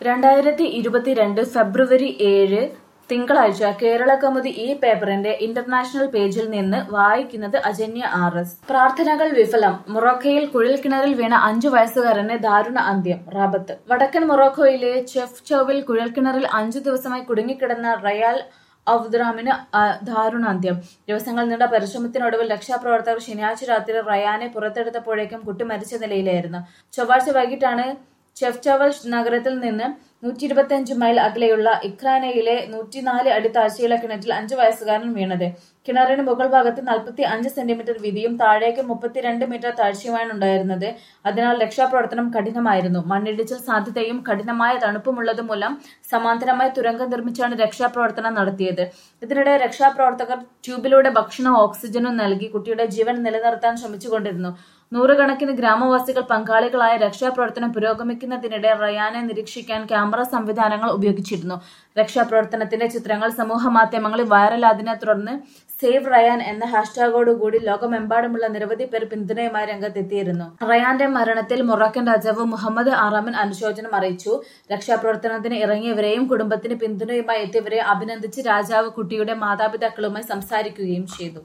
രണ്ടായിരത്തി ഇരുപത്തിരണ്ട് ഫെബ്രുവരി ഏഴ് തിങ്കളാഴ്ച കേരള കൗമുദി ഈ പേപ്പറിന്റെ ഇന്റർനാഷണൽ പേജിൽ നിന്ന് വായിക്കുന്നത് അജന്യ ആർ എസ് പ്രാർത്ഥനകൾ വിഫലം മൊറോക്കയിൽ കുഴൽക്കിണറിൽ വീണ അഞ്ചു വയസ്സുകാരന് ദാരുണ അന്ത്യം റാബത്ത് വടക്കൻ മൊറോക്കോയിലെ ചെഫ് ചൌവിൽ കുഴൽക്കിണറിൽ അഞ്ചു ദിവസമായി കുടുങ്ങിക്കിടന്ന റയാൽ ഔദ്രാമിന് ദാരുണാന്ത്യം ദിവസങ്ങൾ നീണ്ട പരിശ്രമത്തിനൊടുവിൽ രക്ഷാപ്രവർത്തകർ ശനിയാഴ്ച രാത്രി റയാനെ പുറത്തെടുത്തപ്പോഴേക്കും കുട്ടി മരിച്ച നിലയിലായിരുന്നു ചൊവ്വാഴ്ച വൈകിട്ടാണ് ചെഫ്ചവൽ നഗരത്തിൽ നിന്ന് നൂറ്റി ഇരുപത്തിയഞ്ച് മൈൽ അകലെയുള്ള ഇക്രാനയിലെ നൂറ്റിനാല് അടി താഴ്ചയുള്ള കിണറ്റിൽ അഞ്ചു വയസ്സുകാരൻ വീണത് കിണറിന് മുകൾ ഭാഗത്ത് നാൽപ്പത്തി അഞ്ച് സെന്റിമീറ്റർ വീതിയും താഴേക്ക് മുപ്പത്തിരണ്ട് മീറ്റർ താഴ്ചയുമാണ് ഉണ്ടായിരുന്നത് അതിനാൽ രക്ഷാപ്രവർത്തനം കഠിനമായിരുന്നു മണ്ണിടിച്ചിൽ സാധ്യതയും കഠിനമായ തണുപ്പുമുള്ളത് മൂലം സമാന്തരമായി തുരങ്കം നിർമ്മിച്ചാണ് രക്ഷാപ്രവർത്തനം നടത്തിയത് ഇതിനിടെ രക്ഷാപ്രവർത്തകർ ട്യൂബിലൂടെ ഭക്ഷണവും ഓക്സിജനും നൽകി കുട്ടിയുടെ ജീവൻ നിലനിർത്താൻ ശ്രമിച്ചുകൊണ്ടിരുന്നു നൂറുകണക്കിന് ഗ്രാമവാസികൾ പങ്കാളികളായ രക്ഷാപ്രവർത്തനം പുരോഗമിക്കുന്നതിനിടെ റയാനെ നിരീക്ഷിക്കാൻ ക്യാമറ സംവിധാനങ്ങൾ ഉപയോഗിച്ചിരുന്നു രക്ഷാപ്രവർത്തനത്തിന്റെ ചിത്രങ്ങൾ സമൂഹ മാധ്യമങ്ങളിൽ വൈറലായതിനെ തുടർന്ന് സേവ് റയാൻ എന്ന ഹാഷ്ടാഗോടുകൂടി ലോകമെമ്പാടുമുള്ള നിരവധി പേർ പിന്തുണയുമായി രംഗത്തെത്തിയിരുന്നു റയാന്റെ മരണത്തിൽ മൊറോക്കൻ രാജാവ് മുഹമ്മദ് ആറാമൻ അനുശോചനം അറിയിച്ചു രക്ഷാപ്രവർത്തനത്തിന് ഇറങ്ങിയവരെയും കുടുംബത്തിന് പിന്തുണയുമായി എത്തിയവരെ അഭിനന്ദിച്ച് രാജാവ് കുട്ടിയുടെ മാതാപിതാക്കളുമായി സംസാരിക്കുകയും ചെയ്തു